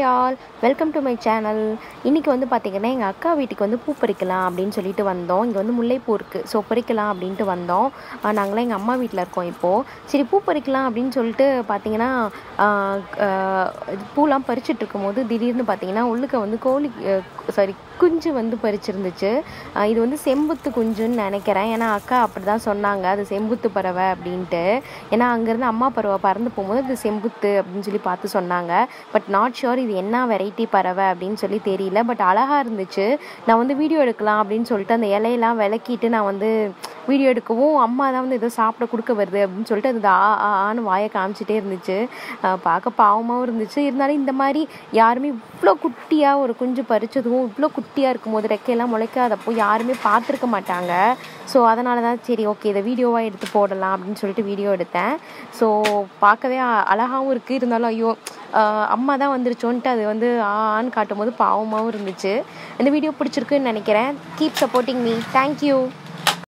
all welcome to my channel இன்றைக்கி வந்து பார்த்திங்கன்னா எங்கள் அக்கா வீட்டுக்கு வந்து பூ பறிக்கலாம் அப்படின்னு சொல்லிட்டு வந்தோம் இங்கே வந்து முல்லைப்பூ இருக்குது ஸோ பறிக்கலாம் அப்படின்ட்டு வந்தோம் ஆஹ் நாங்களாம் எங்கள் அம்மா வீட்டில் இருக்கோம் இப்போது சரி பூ பறிக்கலாம் அப்படின்னு சொல்லிட்டு பார்த்தீங்கன்னா ஆஹ் ஆஹ் இது பூலாம் பறிச்சுட்டு இருக்கும்போது திடீர்னு பார்த்தீங்கன்னா உள்ளுக்க வந்து கோழி சாரி குஞ்சு வந்து பறிச்சிருந்துச்சு ஆஹ் இது வந்து செம்புத்து குஞ்சுன்னு நினைக்கிறேன் ஏன்னா அக்கா அப்படி தான் சொன்னாங்க அது செம்புத்து பறவை அப்படின்ட்டு ஏன்னா அங்கேருந்து அம்மா பறவை பறந்து போகும்போது அது செம்புத்து அப்படின்னு சொல்லி பார்த்து சொன்னாங்க பட் நாட் ஷுர் இது என்ன வெரைட்டி பறவை அப்படின்னு சொல்லி தெரியல பட் அழகாக இருந்துச்சு நான் வந்து வீடியோ எடுக்கலாம் அப்படின்னு சொல்லிட்டு அந்த இலையெல்லாம் விளக்கிட்டு நான் வந்து வீடியோ எடுக்கவும் அம்மா தான் வந்து ஏதோ சாப்பிட கொடுக்க வருது அப்படின்னு சொல்லிட்டு அது ஆ ஆ, ஆன்னு வாயை காமிச்சிட்டே இருந்துச்சு ஆஹ் பார்க்க பாவமாகவும் இருந்துச்சு இருந்தாலும் இந்த மாதிரி யாருமே இவ்வளோ குட்டியாக ஒரு குஞ்சு பறிச்சதும் இவ்வளோ குட்டியாக இருக்கும்போது ரெக்கையெல்லாம் முளைக்காதப்போ யாருமே பார்த்துருக்க மாட்டாங்க ஸோ அதனால தான் சரி ஓகே இதை வீடியோவாக எடுத்து போடலாம் அப்படின்னு சொல்லிட்டு வீடியோ எடுத்தேன் ஸோ பார்க்கவே அ- அழகாவும் இருக்குது இருந்தாலும் ஐயோ ஆஹ் அம்மா தான் வந்துருச்சோன்ட்டு அது வந்து ஆ ஆன்னு காட்டும் போது பாவமாகவும் இருந்துச்சு இந்த வீடியோ பிடிச்சிருக்குன்னு நினைக்கிறேன் கீப் சப்போர்ட்டிங் மீ தேங்க்யூ